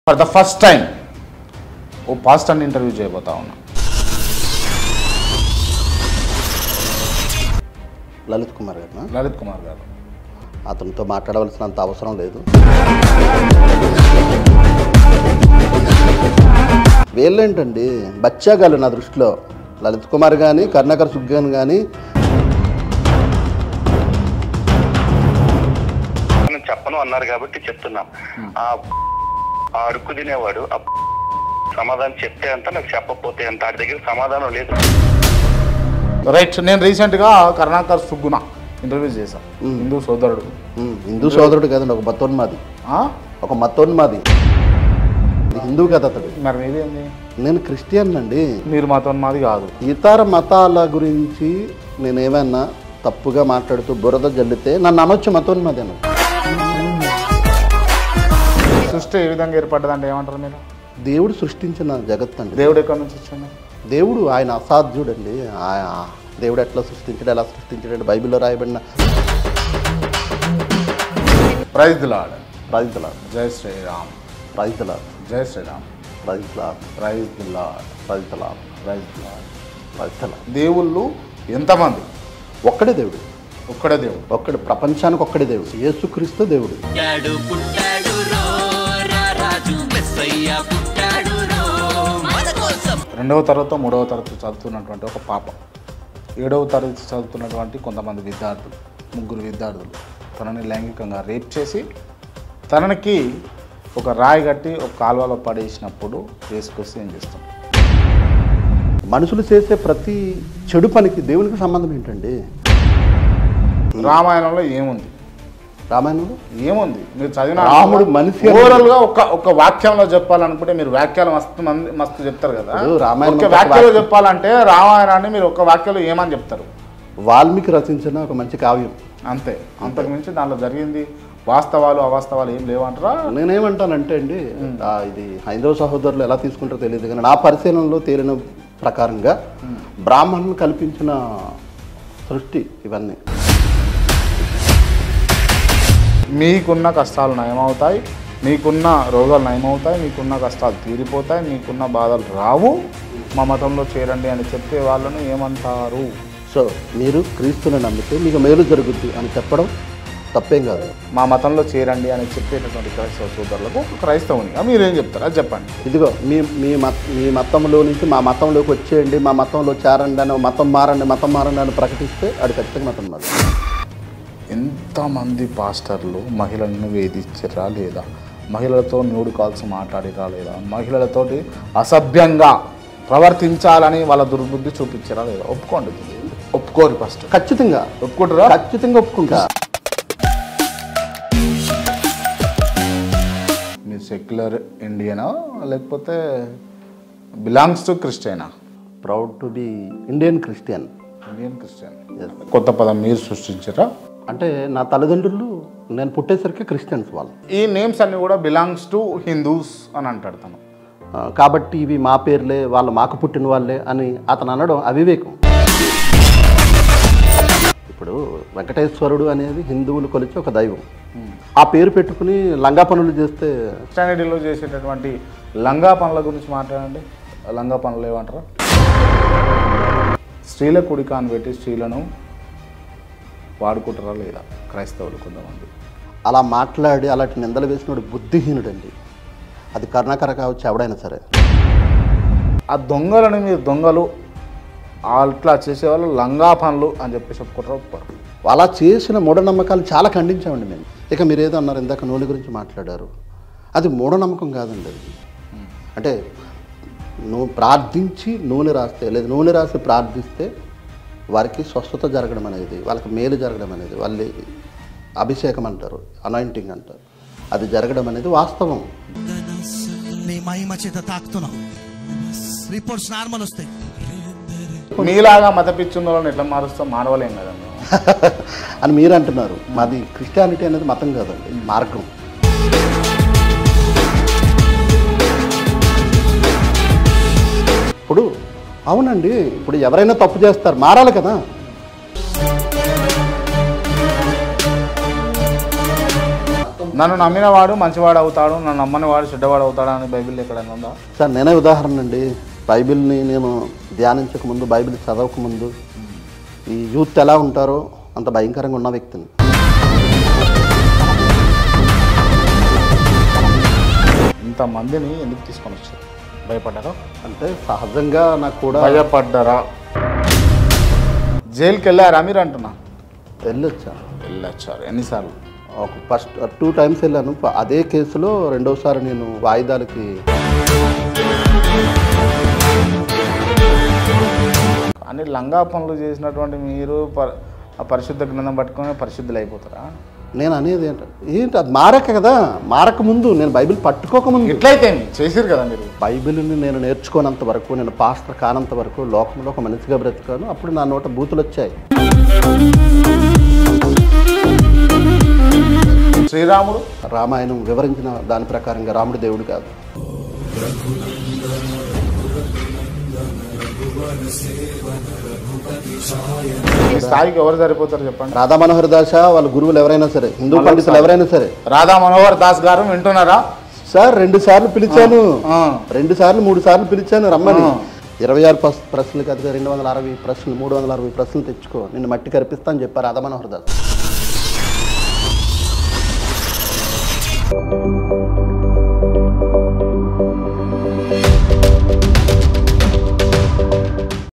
For the first time ఓ పాస్టర్ని interview చేయబోతా ఉన్నా లలిత్ కుమార్ గారు లలిత్ కుమార్ గారు అతనితో మాట్లాడవలసినంత అవసరం లేదు వీళ్ళేంటండి బచ్చాగాలు నా దృష్టిలో లలిత్ కుమార్ కానీ కరుణాకర్ సుగ్గాన్ కానీ నేను చెప్పను అన్నారు కాబట్టి చెప్తున్నాం ఆ ఆ అడుక్కు తినేవాడు ఆ సమాధానం చెప్తే అంత నాకు చెప్పకపోతే అంత వాడి దగ్గర సమాధానం లేదు రైట్ నేను రీసెంట్గా కరుణాకర్ సుగ్గున ఇంటర్వ్యూ చేశాను హిందూ సోదరుడు ఉమ్, హిందూ సోదరుడు కదండి ఒక మతోన్మాది ఆ? ఒక మతోన్మాది ఇది హిందూ కదా అతడు మరి మీదేంది నేను క్రిస్టియన్ అండి మీరు మాతో మాది కాదు ఇతర మతాల గురించి నేను ఏమన్నా తప్పుగా మాట్లాడుతూ బురద జల్లితే నన్ను అనొచ్చు మతోన్మాది అని సృష్టి ఏ విధంగా ఏర్పడ్డదంటే ఏమంటారు మీరు దేవుడు సృష్టించిన జగత్ అండి దేవుడు ఎక్కడి నుంచి వచ్చింది దేవుడు ఆయన అసాధ్యుడండి ఆయన దేవుడు ఎట్లా సృష్టించాడు ఎలా సృష్టించాడు బైబిల్లో రాయబడిన ప్రైజ్ లాడ్ రైతుల జై శ్రీరామ్ రైతుల జై శ్రీరామ్ రైతుల ప్రైజ్ లాడ్ రైతుల ప్రైజ్ లాడ్ రైతుల దేవుళ్ళు ఎంతమంది ఒక్కడే దేవుడు ఒక్కడే దేవుడు ఒక్కడే ప్రపంచానికి ఒక్కడే దేవుడు యేసుక్రీస్తు దేవుడు పుట్టాడు పుట్టాడు రో రా రాజు మెస్సయ్య పుట్టాడు రో మన కోసం రెండవ తరగతి మూడవ తరగతి చదువుతున్నటువంటి ఒక పాప ఏడవ తరగతి చదువుతున్నటువంటి కొంతమంది విద్యార్థులు ముగ్గురు విద్యార్థులు తనని లైంగికంగా రేప్ చేసి తనకి ఒక రాయి కట్టి ఒక కాలువలో పడేసినప్పుడు వేసుకొస్తే ఏం చేస్తాం మనుషులు చేసే ప్రతి చెడు పనికి దేవునికి సంబంధం ఏంటండి రామాయణంలో ఏముంది రామాయణంలో ఏముంది మీరు చదివిన రాముడు మనిషి అని- ఓవరాల్ గా ఒక ఒక వాక్యంలో చెప్పాలనుకుంటే మీరు వ్యాఖ్యలు మస్తు మంది మస్తు చెప్తారు కదా ఇప్పుడు రామాయణం ఒక ఒక వ్యాఖ్యలో వాక్యం. చెప్పాలంటే రామాయణాన్ని మీరు ఒక వాక్యంలో ఏమని చెప్తారు వాల్మీకి రచించిన ఒక మంచి కావ్యం అంతే అంతకు మించి దానిలో జరిగింది వాస్తవాలు అవాస్తవాలు ఏం లేవంటారా నేనేమంటానంటే అండి ఆ, ఇది హైందవ సహోదరులు ఎలా తీసుకుంటారో తెలియదు కానీ నా పరిశీలనలో తేలిన ప్రకారంగా బ్రాహ్మణులు కల్పించిన సృష్టి ఇవన్నీ మీకున్న కష్టాలు నయమవుతాయి మీకున్న రోగాలు నయమవుతాయి మీకున్న కష్టాలు తీరిపోతాయి మీకున్న బాధలు రావు మా మతంలో చేరండి అని చెప్పే వాళ్ళను ఏమంటారు సో మీరు క్రీస్తుని నమ్మితే మీకు మేలు జరుగుద్ది అని చెప్పడం తప్పేం కాదు మా మతంలో చేరండి అని చెప్పేటటువంటి క్రైస్తవ సోదరులకు ఒక క్రైస్తవునిగా మీరేం చెప్తారు అది చెప్పండి ఇదిగో మీ మీ మత మీ మతంలో నుంచి మా మతంలోకి వచ్చేయండి మా మతంలో చేరండి అని మతం మారండి మతం మారండి అని ప్రకటిస్తే అది ఖచ్చితంగా మతం మారు ఎంతమంది పాస్టర్లు మహిళలను వేధించరా లేదా మహిళలతో న్యూడ్ కాల్స్ మాట్లాడిరా లేదా మహిళలతోటి అసభ్యంగా ప్రవర్తించాలని వాళ్ళ దుర్బుద్ధి చూపించరా లేదా ఒప్పుకోండి ఒప్పుకోరు ఫస్ట్ ఖచ్చితంగా ఒప్పుకుంటారా ఖచ్చితంగా ఒప్పుకుంటా మీరు సెక్యులర్ ఇండియనా లేకపోతే బిలాంగ్స్ టు క్రిస్టియనా proud to be Indian Christian Indian Christian Yes. కొత్త పదం మీరు సృష్టించరా అంటే నా తల్లిదండ్రులు నేను పుట్టేసరికి క్రిస్టియన్స్ వాళ్ళు ఈ నేమ్స్ అన్ని కూడా బిలాంగ్స్ టు హిందూస్ అని అంటాడు తను ఆ, కాబట్టి ఇవి మా పేర్లే వాళ్ళు మాకు పుట్టిన వాళ్ళే అని అతను అనడం అవివేకం ఇప్పుడు వెంకటేశ్వరుడు అనేది హిందువులు కొలిచే ఒక దైవం ఆ పేరు పెట్టుకుని లంగా పనులు చేస్తే క్రిస్టియానిటీలో చేసేటటువంటి లంగా పనుల గురించి మాట్లాడండి లంగా పనులు ఏమంటారా స్త్రీల కుడిక అని పెట్టి స్త్రీలను వాడుకుంటారా లేదా క్రైస్తవులు కొంతమంది అలా మాట్లాడి అలాంటి నిందలు వేసినోడు బుద్ధిహీనుడండి అది కర్ణాకర కావచ్చు ఎవడైనా సరే ఆ దొంగలని మీరు దొంగలు అట్లా చేసేవాళ్ళు లంగా పనులు అని చెప్పి చెప్పుకుంటారు ఒప్పుకోరు అలా చేసిన మూఢనమ్మకాలు చాలా ఖండించామండి మేము ఇక మీరు ఏదో అన్నారు ఇందాక నూనె గురించి మాట్లాడారు అది మూఢనమ్మకం కాదండి అది అంటే నువ్వు ప్రార్థించి నూనె రాస్తే లేదా నూనె రాసి ప్రార్థిస్తే వారికి స్వస్థత జరగడం అనేది వాళ్ళకి మేలు జరగడం అనేది వాళ్ళ అభిషేకం అంటారు అనాయింటింగ్ అంటారు అది జరగడం అనేది వాస్తవం నీ మహిమ చేత తాకుతున్నాం రిపోర్ట్స్ నార్మల్ వస్తాయి మీలాగా మత పిచ్చున్న ఎట్లా మారుస్తాం మానవలేం కదా మేము అని మీరు అంటున్నారు మాది క్రిస్టియానిటీ అనేది మతం కాదండి మార్గం ఇప్పుడు అవునండి ఇప్పుడు ఎవరైనా తప్పు చేస్తారు మారాలి కదా నన్ను నమ్మిన వాడు మంచివాడు అవుతాడు నన్ను నమ్మని వాడు చెడ్డవాడు అవుతాడు అని బైబిల్ ఎక్కడైనా ఉందా సార్ నేనే ఉదాహరణ అండి బైబిల్ని నేను ధ్యానించక ముందు బైబిల్ చదవక ముందు ఈ యూత్ ఎలా ఉంటారో అంత భయంకరంగా ఉన్న వ్యక్తిని ఇంతమందిని ఎందుకు తీసుకొని వచ్చారు భయపడ్డారా అంటే సహజంగా నాకు కూడా భయపడ్డారా జైలుకి వెళ్ళారా మీరు అంటున్నా వెళ్ళొచ్చాను వెళ్ళొచ్చారు ఎన్నిసార్లు ఒక ఫస్ట్ టూ టైమ్స్ వెళ్ళాను ప- అదే కేసులో రెండోసారి నేను వాయిదాలకి కానీ లంగా పనులు చేసినటువంటి మీరు ప- ఆ పరిశుద్ధ గ్రంథం పట్టుకొని పరిశుద్ధులు అయిపోతారా నేను అనేది ఏంటంటే ఏంటి అది మారక కదా మారక ముందు నేను బైబిల్ పట్టుకోక ముందు ఎట్లయితే ఏమి? చేసిరు కదా మీరు బైబిల్ని నేను నేర్చుకోనంత వరకు నేను పాస్టర్ కానంత వరకు లోకంలో ఒక మనిషిగా బ్రతికాను అప్పుడు నా నోట బూతులు వచ్చాయి శ్రీరాముడు రామాయణం వివరించిన దాని ప్రకారంగా రాముడు దేవుడు కాదు ఈ స్థాయికి ఎవరు సరిపోతారు చెప్పండి రాధా మనోహర్ దాస వాళ్ళ గురువులు ఎవరైనా సరే హిందూ పండితులు ఎవరైనా సరే రాధా మనోహర్ దాస్ గారు వింటున్నారా సార్ రెండు సార్లు పిలిచాను ఆ. రెండు సార్లు మూడు సార్లు పిలిచాను రమ్మని ఆ. ఇరవై ఆరు ప్రశ్నలు కాదు రెండు వందల అరవై ప్రశ్నలు మూడు వందల అరవై ప్రశ్నలు తెచ్చుకో నిన్ను మట్టి కరిపిస్తా అని చెప్పారు రాధా మనోహర్ దాస్